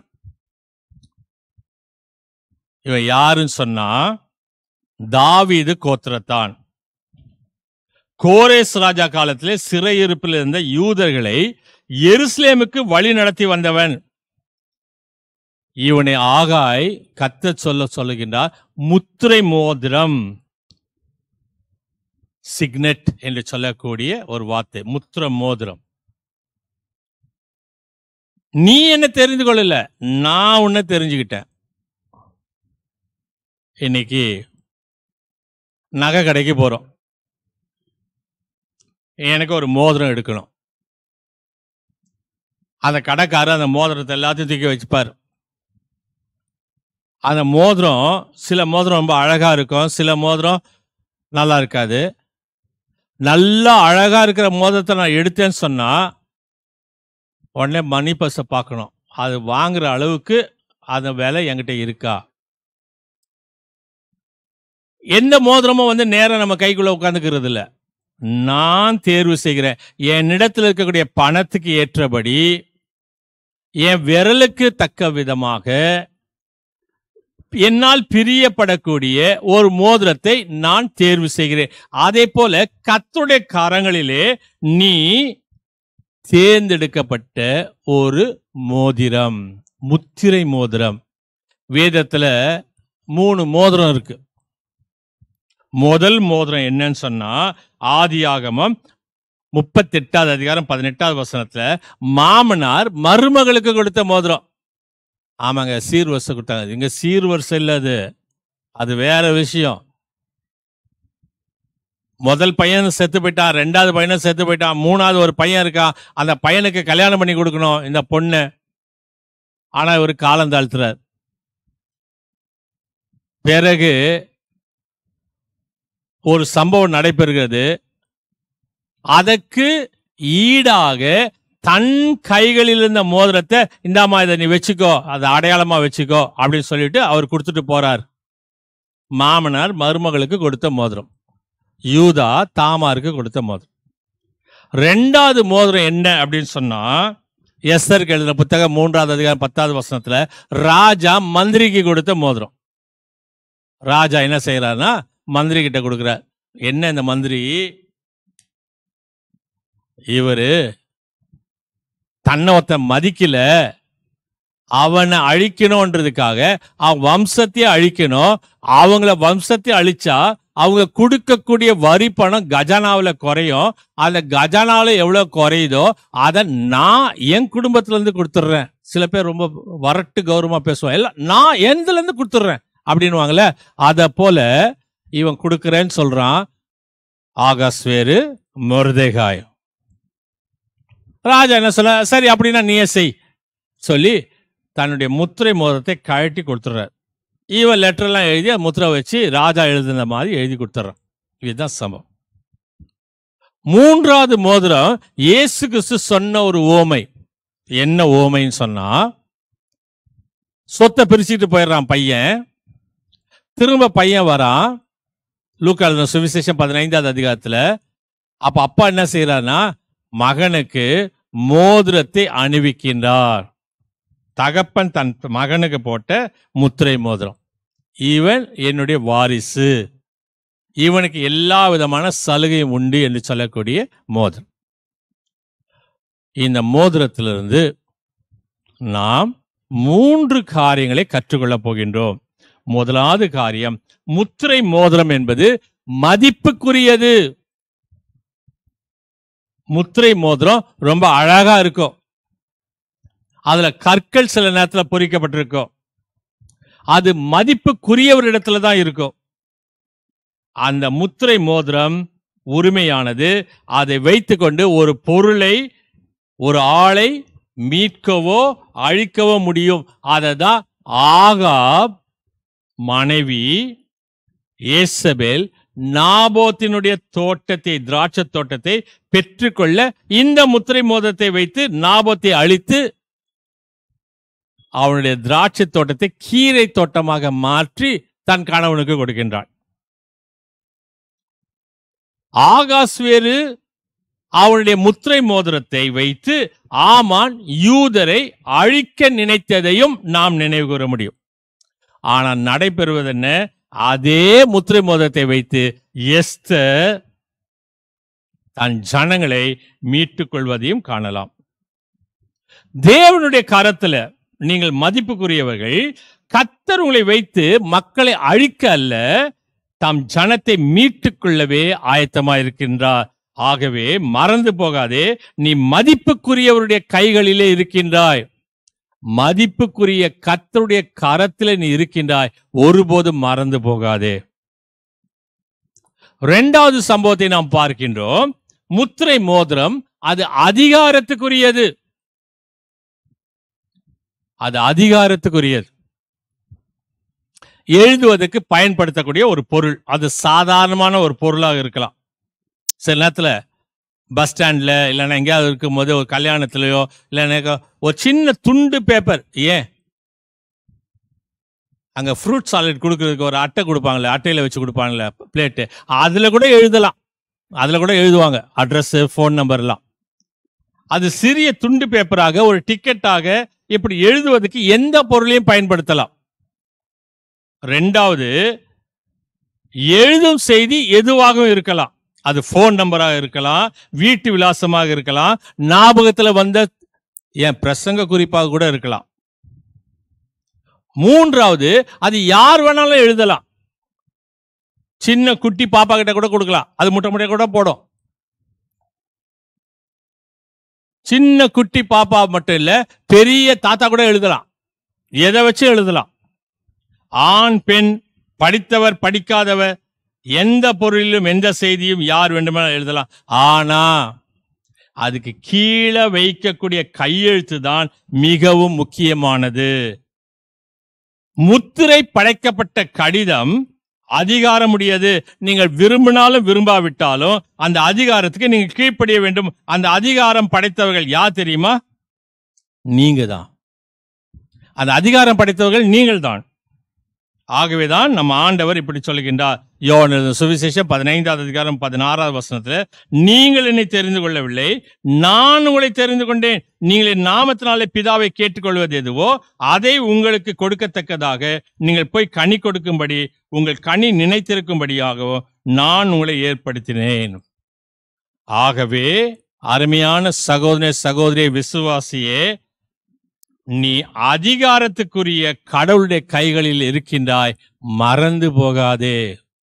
[SPEAKER 3] இவன் யாருன்னு சொன்னா தாவீது கோத்திரத்தான் கோரேஸ் ராஜா காலத்திலே சிறையிருப்பில் இருந்த யூதர்களை எருசலேமுக்கு வழி நடத்தி வந்தவன் இவனை ஆகாய் கத்த சொல்ல சொல்லுகின்றார் முத்திரை மோதிரம் சிக்னெட் என்று சொல்லக்கூடிய ஒரு வார்த்தை முத்திர மோதிரம் நீ என்ன தெரிந்து கொள்ளல நான் உன்னை தெரிஞ்சுக்கிட்டேன் இன்னைக்கு நகை கடைக்கு போறோம் எனக்கு ஒரு மோதிரம் எடுக்கணும் அந்த கடைக்காரர் அந்த மோதிரத்தை எல்லாத்தையும் தூக்கி வச்சுப்பார் அந்த மோதிரம் சில மோதிரம் ரொம்ப அழகா இருக்கும் சில மோதிரம் நல்லா இருக்காது நல்லா அழகா இருக்கிற மோதிரத்தை நான் எடுத்தேன்னு சொன்னா உடனே மணி பஸ்ஸை பார்க்கணும் அது வாங்குற அளவுக்கு அந்த விலை என்கிட்ட இருக்கா எந்த மோதிரமும் வந்து நேரா நம்ம கைக்குள்ள உட்காந்துக்கிறது இல்ல நான் தேர்வு செய்கிறேன் என்னிடத்தில் இருக்கக்கூடிய பணத்துக்கு ஏற்றபடி என் விரலுக்கு தக்க விதமாக என்னால் பிரியப்படக்கூடிய ஒரு மோதிரத்தை நான் தேர்வு செய்கிறேன் அதே போல கர்த்தருடைய கரங்களிலே நீ தேர்ந்தெடுக்கப்பட்ட ஒரு மோதிரம் முத்திரை மோதிரம் வேதத்துல மூணு மோதிரம் இருக்கு முதல் மோதிரம் என்னன்னு சொன்னா ஆதியாகமம் முப்பத்தெட்டாவது அதிகாரம் பதினெட்டாவது வசனத்துல மாமனார் மருமகளுக்கு கொடுத்த மோதிரம் ஆமாங்க சீர்வரிசை கொடுத்தாங்க இங்க சீர்வரிசை இல்ல அது அது வேற விஷயம் முதல் பையன் செத்து போயிட்டான் ரெண்டாவது பையனும் செத்து போயிட்டான் மூணாவது ஒரு பையன் இருக்கான் அந்த பையனுக்கு கல்யாணம் பண்ணி கொடுக்கணும் இந்த பொண்ணு ஆனா இவர் காலம் தாழ்த்துறார் பிறகு ஒரு சம்பவம் நடைபெறுகிறது அதற்கு ஈடாக தன் கைகளில் இருந்த மோதிரத்தை இந்தாம்மா இதை நீ வச்சுக்கோ அதை அடையாளமா வச்சுக்கோ அப்படின்னு சொல்லிட்டு அவர் கொடுத்துட்டு போறார் மாமனார் மருமகளுக்கு கொடுத்த மோதிரம் யூதா தாமாருக்கு கொடுத்த மோதிரம் ரெண்டாவது மோதிரம் என்ன அப்படின்னு சொன்னா எஸ்தருக்கு எழுதின புத்தகம் மூன்றாவது அதிகாரம் பத்தாவது வசனத்துல ராஜா மந்திரிக்கு கொடுத்த மோதிரம் ராஜா என்ன செய்யறாருன்னா மந்திரி கிட்ட கொடுக்கிறார் என்ன இந்த மந்திரி இவரு தன்னை ஒருத்தன் மதிக்கல அவனை அழிக்கணும்ன்றதுக்காக அவன் வம்சத்தையே அழிக்கணும் அவங்கள வம்சத்தை அழிச்சா அவங்க கொடுக்கக்கூடிய வரி பணம் கஜானாவுல குறையும் அந்த கஜானாவில் எவ்வளவு குறையுதோ அதை நான் என் குடும்பத்துல இருந்து கொடுத்துட்றேன் சில பேர் ரொம்ப வரட்டு கௌரவமா பேசுவான் எல்லாம் நான் எந்தல இருந்து கொடுத்துட்றேன் அப்படின்னுவாங்கல்ல அத போல இவன் கொடுக்கறேன்னு சொல்றான் ஆகாஸ்வேரு மொர்தேகாய் ராஜா என்ன சொல்ல சரி அப்படின்னா நீயே செய் சொல்லி தன்னுடைய முத்திரை மோதிரத்தை கழட்டி கொடுத்துட்றார் இவன் லெட்டர்லாம் எழுதி அந்த முத்திரை வச்சு ராஜா எழுதுன மாதிரி எழுதி கொடுத்துட்றான் இதுதான் சம்பவம் மூன்றாவது மோதிரம் இயேசு கிறிஸ்து சொன்ன ஒரு ஓமை என்ன ஓமைன்னு சொன்னா சொத்தை பிரிச்சுட்டு போயிடுறான் பையன் திரும்ப பையன் வரான் லூக்கா எழுதின சுவிசேஷம் பதினைந்தாவது அதிகாரத்துல அப்ப அப்பா என்ன செய்யறாருன்னா மகனுக்கு மோதிரத்தை அணிவிக்கின்றார் தகப்பன் தன் மகனுக்கு போட்ட முத்திரை மோதிரம் இவன் என்னுடைய வாரிசு இவனுக்கு எல்லா விதமான சலுகையும் உண்டு என்று சொல்லக்கூடிய மோதிரம் இந்த மோதிரத்திலிருந்து நாம் மூன்று காரியங்களை கற்றுக்கொள்ளப் போகின்றோம் முதலாவது காரியம் முத்திரை மோதிரம் என்பது மதிப்புக்குரியது முத்திரை மோதிரம் ரொம்ப அழகா இருக்கும் அதுல கற்கள் சில நேரத்துல பொறிக்கப்பட்டிருக்கும் அது மதிப்புக்குரியவரிடத்துல தான் இருக்கும் அந்த முத்திரை மோதிரம் உரிமையானது அதை வைத்துக்கொண்டு ஒரு பொருளை ஒரு ஆளை மீட்கவோ அழிக்கவோ முடியும் அதை தான் ஆகாப் மனைவி ஏசபேல் நாபோத்தினுடைய தோட்டத்தை திராட்சை தோட்டத்தை பெற்றுக்கொள்ள இந்த முத்திரை மோதிரத்தை வைத்து நாபோத்தை அழித்து அவனுடைய திராட்சை தோட்டத்தை கீரை தோட்டமாக மாற்றி தன் கணவனுக்கு கொடுக்கின்றாள் ஆகாஸ்வேரு அவனுடைய முத்திரை மோதிரத்தை வைத்து ஆமான் யூதரை அழிக்க நினைத்ததையும் நாம் நினைவு கூற முடியும் ஆனால் நடைபெறுவது என்ன அதே முத்திரை மோதிரத்தை வைத்து எஸ்தர் தன் ஜனங்களை மீட்டுக் கொள்வதையும் காணலாம் தேவனுடைய கரத்துல நீங்கள் மதிப்புக்குரியவர்கள் கத்தர் உங்களை வைத்து மக்களை அழிக்க அல்ல தம் ஜனத்தை மீட்டுக் கொள்ளவே ஆயத்தமா இருக்கின்றார் ஆகவே மறந்து போகாதே நீ மதிப்புக்குரியவருடைய கைகளிலே இருக்கின்றாய் மதிப்புக்குரிய கத்தருடைய கரத்திலே நீ இருக்கின்றாய் ஒருபோதும் மறந்து போகாதே இரண்டாவது சம்பவத்தை நாம் பார்க்கின்றோம் முத்திரை மோதிரம் அது அதிகாரத்துக்குரியது அது அதிகாரத்துக்குரியது எழுதுவதற்கு பயன்படுத்தக்கூடிய ஒரு பொருள் அது சாதாரணமான ஒரு பொருளாக இருக்கலாம் சில நேரத்துல பஸ் ஸ்டாண்ட்ல இல்லைன்னா எங்கேயாவது இருக்கும்போது ஒரு கல்யாணத்துலயோ இல்லைன்னா ஒரு சின்ன துண்டு பேப்பர் ஏன் அங்க ஃப்ரூட் சாலட் கொடுக்கறதுக்கு ஒரு அட்டை கொடுப்பாங்களே அட்டையில வச்சு கொடுப்பாங்களே பிளேட்டு அதுல கூட எழுதலாம் அதுல கூட எழுதுவாங்க அட்ரஸ் ஃபோன் நம்பர்லாம் அது சிறிய துண்டு பேப்பராக ஒரு டிக்கெட்டாக இப்படி எழுதுவதற்கு எந்த பொருளையும் பயன்படுத்தலாம் ரெண்டாவது எழுதும் செய்தி எதுவாகவும் இருக்கலாம் அது ஃபோன் நம்பராக இருக்கலாம் வீட்டு விலாசமாக இருக்கலாம் ஞாபகத்துல வந்த என் பிரசங்க குறிப்பாக கூட இருக்கலாம் மூன்றாவது அது யார் வேணாலும் எழுதலாம் சின்ன குட்டி பாப்பா கிட்ட கூட கொடுக்கலாம் அது முட்டை முட்டை கூட போடும் சின்ன குட்டி பாப்பா மட்டும் இல்ல பெரிய தாத்தா கூட எழுதலாம் எதை வச்சு எழுதலாம் ஆண் பெண் படித்தவர் படிக்காதவர் எந்த பொருளிலும் எந்த செய்தியும் யார் வேண்டுமானாலும் எழுதலாம் ஆனா அதுக்கு கீழே வைக்கக்கூடிய கையெழுத்து தான் மிகவும் முக்கியமானது முத்திரை படைக்கப்பட்ட கடிதம் அதிகாரமுடையது நீங்கள் விரும்பினாலும் விரும்பாவிட்டாலும் அந்த அதிகாரத்துக்கு நீங்க கீழ்ப்படிய வேண்டும் அந்த அதிகாரம் படைத்தவர்கள் யார் தெரியுமா நீங்க தான் அந்த அதிகாரம் படைத்தவர்கள் நீங்கள் தான் ஆகவேதான் நம்ம ஆண்டவர் இப்படி சொல்லுகின்றார் யோவான் எழுதின சுவிசேஷம் பதினைந்தாவது அதிகாரம் பதினாறாவது வசனத்துல நீங்கள் என்னை தெரிந்து கொள்ளவில்லை நான் உங்களை தெரிந்து கொண்டேன் நீங்கள் என் நாமத்தினாலே பிதாவை கேட்டுக்கொள்வது எதுவோ அதை உங்களுக்கு கொடுக்கத்தக்கதாக நீங்கள் போய் கனி கொடுக்கும்படி உங்கள் கனி நினைத்திருக்கும்படியாகவோ நான் உங்களை ஏற்படுத்தினேன் ஆகவே அருமையான சகோதர சகோதரி விசுவாசியே நீ அதிகாரத்துக்குரிய கடவுளுடைய கைகளில் இருக்கின்றாய் மறந்து போகாதே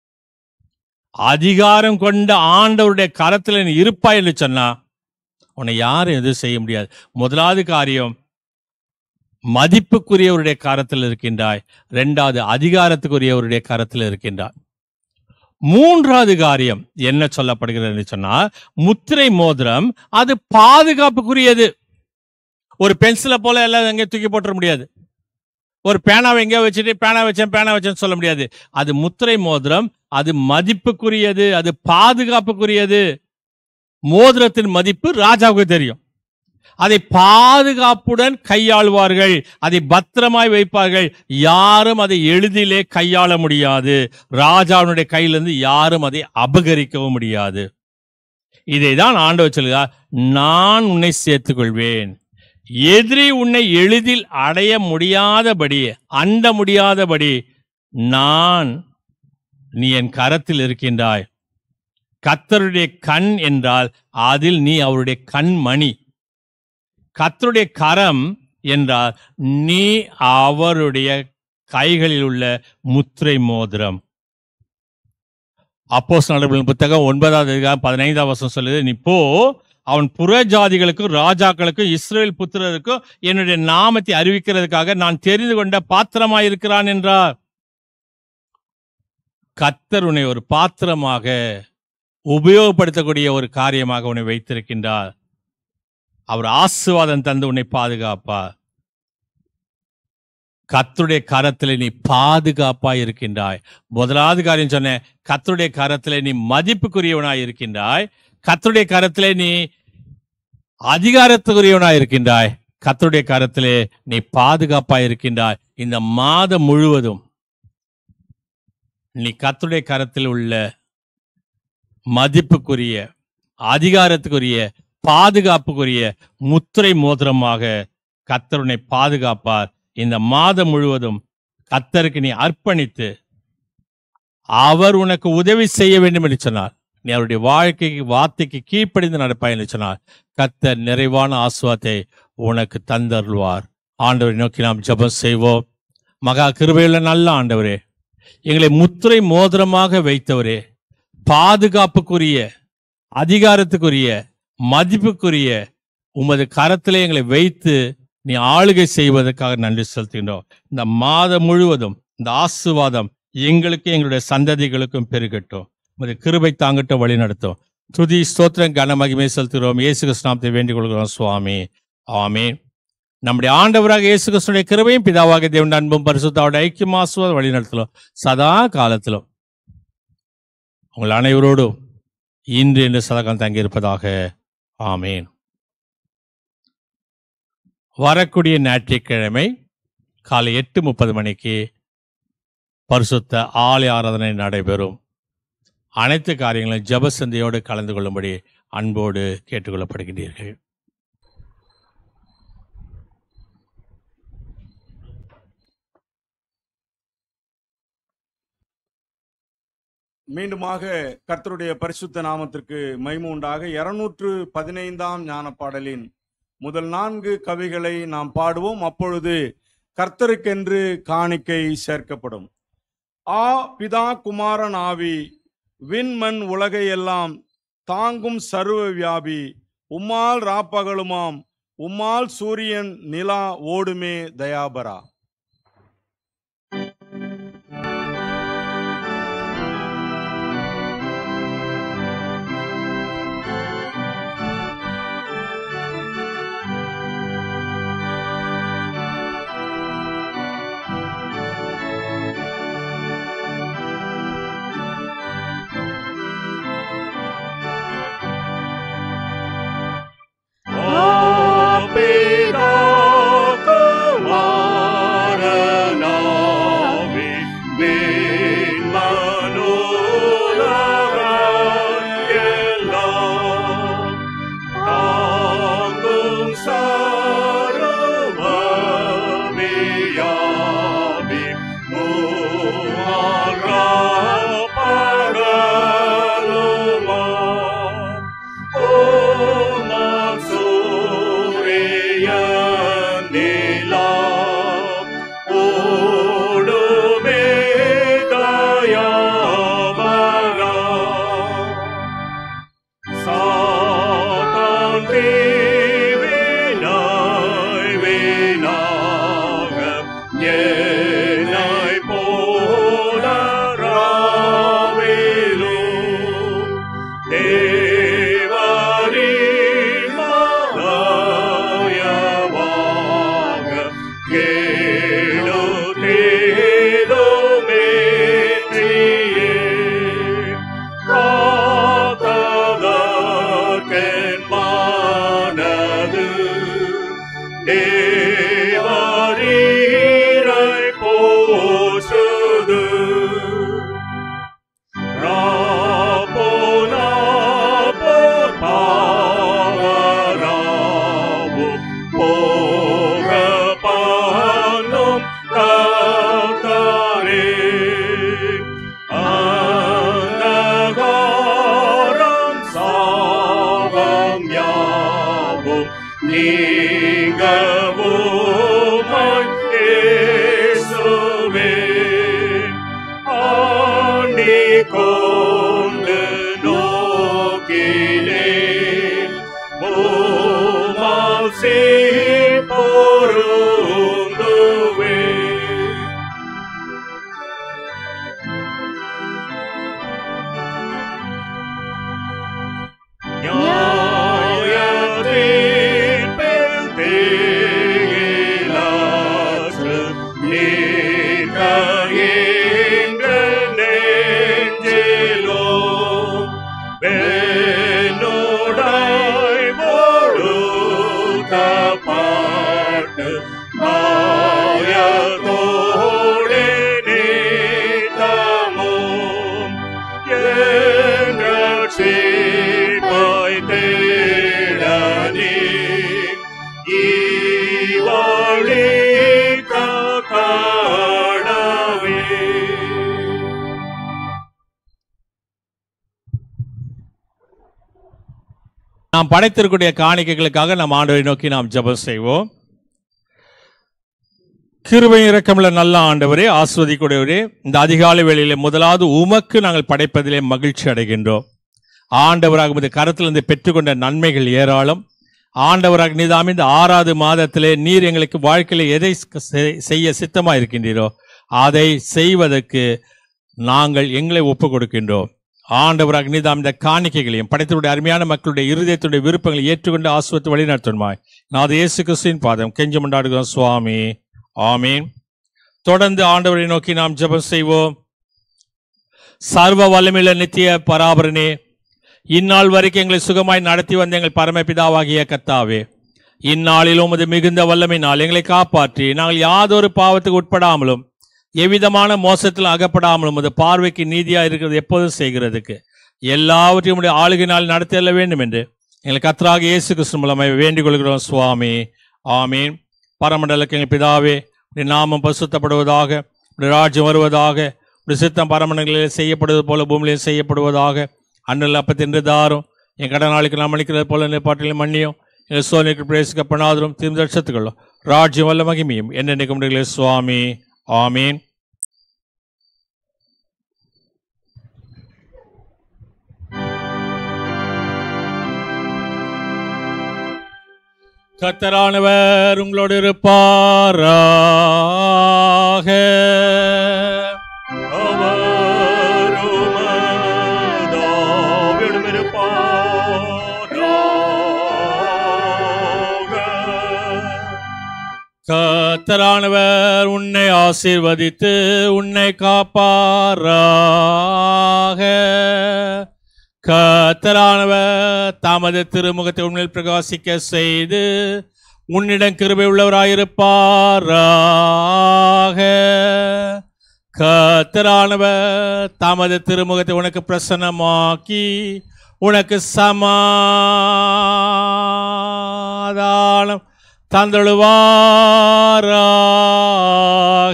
[SPEAKER 3] அதிகாரம் கொண்ட ஆண்டவருடைய கரத்தில் நீ இருப்பாய் என்று சொன்னா உன்னை யாரும் எதுவும் செய்ய முடியாது முதலாவது காரியம் மதிப்புக்குரியவருடைய கரத்தில் இருக்கின்றாய் ரெண்டாவது அதிகாரத்துக்குரியவருடைய கரத்தில் இருக்கின்றாய் மூன்றாவது காரியம் என்ன சொல்லப்படுகிறது சொன்னா முத்திரை மோதிரம் அது பாதுகாப்புக்குரியது ஒரு பென்சிலை போல எல்லாம் எங்கேயும் தூக்கி போட்டுற முடியாது ஒரு பேனாவை எங்கேயோ வச்சுட்டு பேனா வச்சேன் பேனா வச்சேன்னு சொல்ல முடியாது அது முத்திரை மோதிரம் அது மதிப்புக்குரியது அது பாதுகாப்புக்குரியது மோதிரத்தின் மதிப்பு ராஜாவுக்கு தெரியும் அதை பாதுகாப்புடன் கையாளுவார்கள் அதை பத்திரமாய் வைப்பார்கள் யாரும் அதை எளிதிலே கையாள முடியாது ராஜாவினுடைய கையிலிருந்து யாரும் அதை அபகரிக்கவும் முடியாது இதை தான் ஆண்டவர் சொல்கிறார் நான் உன்னை சேர்த்துக் கொள்வேன் எதிரி உன்னை எளிதில் அடைய முடியாதபடி அண்ட முடியாதபடி நான் நீ என் கரத்தில் இருக்கின்றாய் கத்தருடைய கண் என்றால் அதில் நீ அவருடைய கண்மணி கத்தருடைய கரம் என்றால் நீ அவருடைய கைகளில் உள்ள முத்திரை மோதிரம் அப்போஸ் நடவடிக்கை புத்தகம் ஒன்பதாவது அதிகாரம் பதினைந்தாம் வருஷம் சொல்லுது நீ போ அவன் புற ஜாதிகளுக்கும் ராஜாக்களுக்கும் இஸ்ரேல் புத்திரருக்கும் என்னுடைய நாமத்தை அறிவிக்கிறதுக்காக நான் தெரிந்து கொண்ட பாத்திரமாயிருக்கிறான் என்றார் கத்தர் உன்னை ஒரு பாத்திரமாக உபயோகப்படுத்தக்கூடிய ஒரு காரியமாக உன்னை வைத்திருக்கின்றார் அவர் ஆசுவாதம் தந்து உன்னை பாதுகாப்பார் கத்தருடைய கரத்திலே நீ பாதுகாப்பாய் இருக்கின்றாய் முதலாவது காரியம் சொன்னேன் கத்தருடைய கரத்திலே நீ மதிப்புக்குரியவனாய் இருக்கின்றாய் கத்தருடைய கரத்திலே நீ அதிகாரத்துக்குரியவனாய் இருக்கின்றாய் கத்தருடைய கரத்திலே நீ பாதுகாப்பாய் இருக்கின்றாய் இந்த மாதம் முழுவதும் நீ கத்தருடைய கரத்தில் உள்ள மதிப்புக்குரிய அதிகாரத்துக்குரிய பாதுகாப்புக்குரிய முத்திரை மோதிரமாக கத்தருனை பாதுகாப்பார் இந்த மாதம் முழுவதும் கத்தருக்கு நீ அர்ப்பணித்து அவர் உனக்கு உதவி செய்ய வேண்டும் என்று சொன்னார் நீ அவருடைய வாழ்க்கைக்கு வார்த்தைக்கு கீழ்ப்படிந்து நடப்பாய் என்று சொன்னார் கத்தர் நிறைவான ஆசுவாத்தை உனக்கு தந்தருள்வார் ஆண்டவரை நோக்கி நாம் ஜெபம் செய்வோம் மகா கிருபையுள்ள நல்ல ஆண்டவரே எங்களை முத்திரை மோதிரமாக வைத்தவரே பாதுகாப்புக்குரிய அதிகாரத்துக்குரிய மதிப்புக்குரிய உமது கரத்திலே எங்களை வைத்து நீ ஆளுகை செய்வதற்காக நன்றி செலுத்துகின்றோம் இந்த மாதம் முழுவதும் இந்த ஆசுவாதம் எங்களுக்கு எங்களுடைய சந்ததிகளுக்கும் பெருகட்டும் உமது கிருபை தாங்கட்டும் வழி நடத்தும் துதி ஸ்தோத்திரம் கன மகிமை செலுத்துகிறோம் இயேசு கிருஷ்ணாமத்தை வேண்டிக் கொள்கிறோம் சுவாமி ஆமென் நம்முடைய ஆண்டவராக இயேசு கிறிஸ்துடைய கிருபையும் பிதாவாக தேவன் அன்பும் பரிசுத்தாவோட ஐக்கியம் ஆசுவாத வழி நடத்தலும் சதா காலத்திலும் உங்கள் அனைவரோடும் இன்று என்று சதகம் தங்கியிருப்பதாக ஆமேன் வரக்கூடிய ஞாயிற்றுக்கிழமை காலை எட்டு முப்பது மணிக்கு பரிசுத்த ஆலய ஆராதனை நடைபெறும் அனைத்து காரியங்களும் ஜபசந்தையோடு கலந்து கொள்ளும்படி அன்போடு கேட்டுக்கொள்ளப்படுகின்றீர்கள்
[SPEAKER 1] மீண்டுமாக கர்த்தருடைய பரிசுத்த நாமத்திற்கு மகிமை உண்டாக இருநூற்று பதினைந்தாம் ஞான பாடலின் முதல் நான்கு கவிகளை நாம் பாடுவோம் அப்பொழுது கர்த்தருக்கென்று காணிக்கை சேர்க்கப்படும் ஆ பிதா குமாரன் ஆவி விண்மண் உலகையெல்லாம் தாங்கும் சர்வ வியாபி உம்மால் ராப்பகலுமாம் உம்மால் சூரியன் நிலா ஓடுமே தயாபரா
[SPEAKER 3] நாம் படைத்திருக்கூடிய காணிக்கைகளுக்காக நாம் ஆண்டவரை நோக்கி நாம் ஜெபம் செய்வோம் கிருபை இரக்கமுள்ள நல்ல ஆண்டவரே ஆஸ்வதிக்கூடியவரே இந்த அதிகாலை வேளையிலே முதலாவது உமக்கு நாங்கள் படைப்பதிலே மகிழ்ச்சி அடைகின்றோம் ஆண்டவராக உமது கரத்திலிருந்து பெற்றுக்கொண்ட நன்மைகள் ஏராளம் ஆண்டவராக நீதாம் இந்த ஆறாவது மாதத்திலே நீர் எங்களுக்கு வாழ்க்கையில எதை செ- செய்ய சித்தமா இருக்கின்றீரோ அதை செய்வதற்கு நாங்கள் எங்களை ஒப்பு கொடுக்கின்றோம் ஆண்டவராக நீதாம் இந்த காணிக்கைகளையும் படைத்தவருடைய அருமையான மக்களுடைய இருதயத்துடைய விருப்பங்களை ஏற்றுக்கொண்டு ஆசுவத்து வழிநடத்துமாய் நான் இயேசு கிறிஸ்துவின் பாதம் கெஞ்சு கொண்டாடுகிறோம் சுவாமி ஆமீன் தொடர்ந்து ஆண்டவரை நோக்கி நாம் ஜெபம் செய்வோம் சர்வ வல்லமையுள்ள நித்திய பராபரனே இந்நாள் வரைக்கும் எங்களை சுகமாய் நடத்தி வந்த எங்கள் பரமபிதாவாகிய கர்த்தாவே இந்நாளிலும் உமது மிகுந்த வல்லமையினால் எங்களை காப்பாற்றி நாங்கள் யாதொரு பாவத்துக்கு உட்படாமலும் எவ்விதமான மோசத்தில் அகப்படாமலும் உமது பார்வைக்கு நீதியா இருக்கிறது எப்போதும் செய்கிறதுக்கு எல்லாவற்றையும் உடைய ஆளுகையினால் நடத்தியல்ல வேண்டும் என்று எங்கள் கத்தராக இயேசு கிறிஸ்து மூலமாய் வேண்டிக் கொள்கிறோம் சுவாமி ஆமீன் பரமண்டலக்கு எங்கள் பிதாவே உடைய நாமம் பசுத்தப்படுவதாக உடைய ராஜ்யம் வருவதாக சித்தம் பரமணங்களில் செய்யப்படுவது போல பூமியிலே செய்யப்படுவதாக அண்ணல் அப்பத்தின்று தாரும் என் கடனாளிக்கு நாம் அளிக்கிறது போல நிப்பாட்டிலும் மன்னியும் எங்கள் சோனிக்கு பிரேசிக்கப்படாதரும் திரும்ப ரட்சத்துக்களும் ராஜ்யம் வல்ல மகிமையும் என்ன நிகழ்ச்சிகளே சுவாமி ஆமீன் கத்தரானவர் உங்களோடு இருப்பாராக
[SPEAKER 2] அவருமதாவிடம் இருப்பாராக.
[SPEAKER 3] கத்தரானவர் உன்னை ஆசீர்வதித்து உன்னை காப்பாராக கத்தரானவர் தமது திருமுகத்தை உண்மையில் பிரகாசிக்க செய்து உன்னிடம் கிருபை உள்ளவராயிருப்பாராக கத்தரானவர் தமது திருமுகத்தை உனக்கு பிரசன்னமாக்கி உனக்கு சமாதானம் தந்தழுவாராக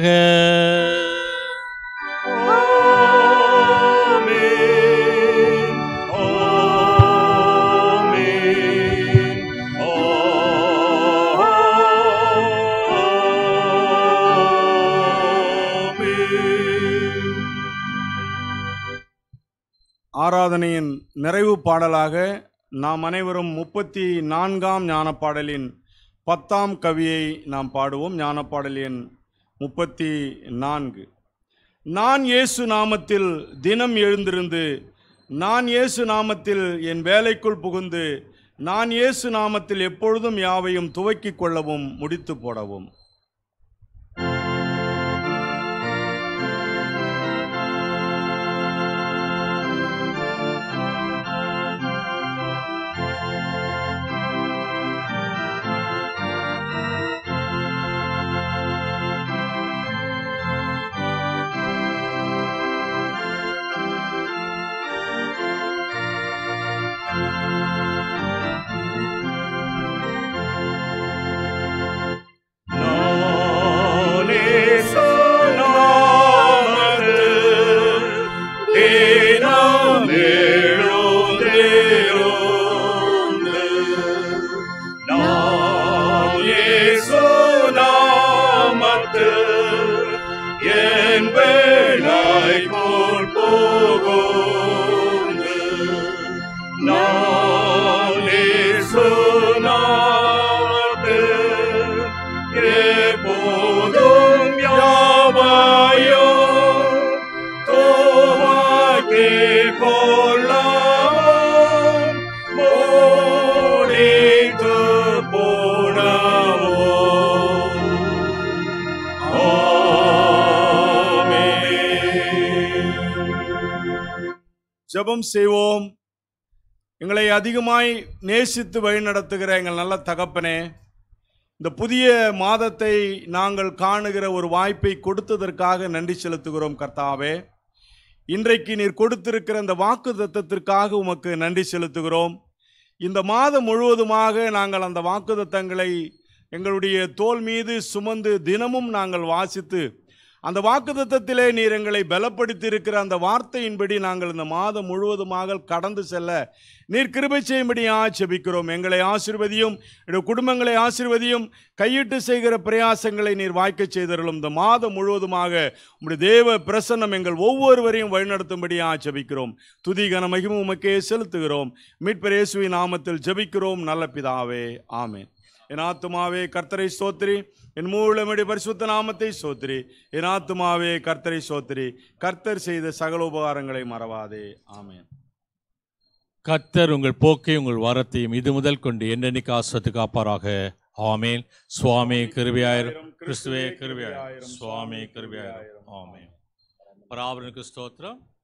[SPEAKER 2] ஆமென். ஆமென். ஆமென்.
[SPEAKER 1] ஆராதனையின் நிறைவு பாடலாக நாம் அனைவரும் முப்பத்தி நான்காம் ஞானப்பாடலின் பத்தாம் கவியை நாம் பாடுவோம் ஞானப்பாடல் எண் முப்பத்தி நான்கு நான் இயேசு நாமத்தில் தினம் எழுந்திருந்து நான் இயேசு நாமத்தில் என் வேலைக்குள் புகுந்து நான் இயேசு நாமத்தில் எப்பொழுதும் யாவையும் துவக்கிக் கொள்ளவும் முடித்து போடவும்
[SPEAKER 2] நானே சொன்னாமது தினம் எழுந்தேரோந்து. நான் இயேசு நாமத்தில் என் வேலை போல் புகுந்து. நான் இயேசு நாமத்தில் எப்போதும் யாவையும் துவக்கிக் கொள்ளவும் முடித்து போடவும். ஆமென்.
[SPEAKER 1] ஜெபம் செய்வோம் எங்களை அதிகமாய் நேசித்து வழிநடத்துகிற எங்கள் நல்ல தகப்பனே இந்த புதிய மாதத்தை நாங்கள் காணுகிற ஒரு வாய்ப்பை கொடுத்ததற்காக நன்றி செலுத்துகிறோம் கர்த்தாவே இன்றைக்கு நீர் கொடுத்திருக்கிற இந்த வாக்கு தத்தத்திற்காக உமக்கு நன்றி செலுத்துகிறோம் இந்த மாதம் முழுவதுமாக நாங்கள் அந்த வாக்குத்தத்தங்களை எங்களுடைய தோல் மீது சுமந்து தினமும் நாங்கள் வாசித்து அந்த வாக்குத்தத்தத்திலே நீர் எங்களை பலப்படுத்தி இருக்கிற அந்த வார்த்தையின்படி நாங்கள் இந்த மாதம் முழுவதுமாக கடந்து செல்ல நீர் கிருபை செய்யும்படியா செபிக்கிறோம் எங்களை ஆசிர்வதியும் என்னுடைய குடும்பங்களை ஆசிர்வதியும் கையிட்டு செய்கிற பிரயாசங்களை நீர் வாய்க்க செய்தருளும் இந்த மாதம் முழுவதுமாக உம்முடைய தேவ பிரசன்னம் எங்கள் ஒவ்வொருவரையும் வழிநடத்தும்படியா ஜெபிக்கிறோம் துதி கன மகிமை உமக்கே செலுத்துகிறோம் மீட்பர் இயேசுவின் நாமத்தில் ஜெபிக்கிறோம் நல்ல பிதாவே ஆமென் என் ஆத்துமாவே கர்த்தரை ஸ்தோத்திரி என் மூலமடி பரிசுத்த நாமத்தை சோத்திரி என் ஆத்துமாவே கர்த்தரை சோத்திரி கர்த்தர் செய்த சகல உபகாரங்களை மறவாதே ஆமென்
[SPEAKER 3] கத்தர் உங்கள் போக்கை உங்கள் வரத்தையும் இது முதல் கொண்டு என்னென்னைக்கு ஆசிரத்து காப்பாராக ஆமேன் சுவாமி கிருபியாயிரம் கிறிஸ்துவே கிருபியாயிரம் சுவாமி கிருபியாயிரம் ஆமேன் பராபரனுக்கு ஸ்தோத்திரம்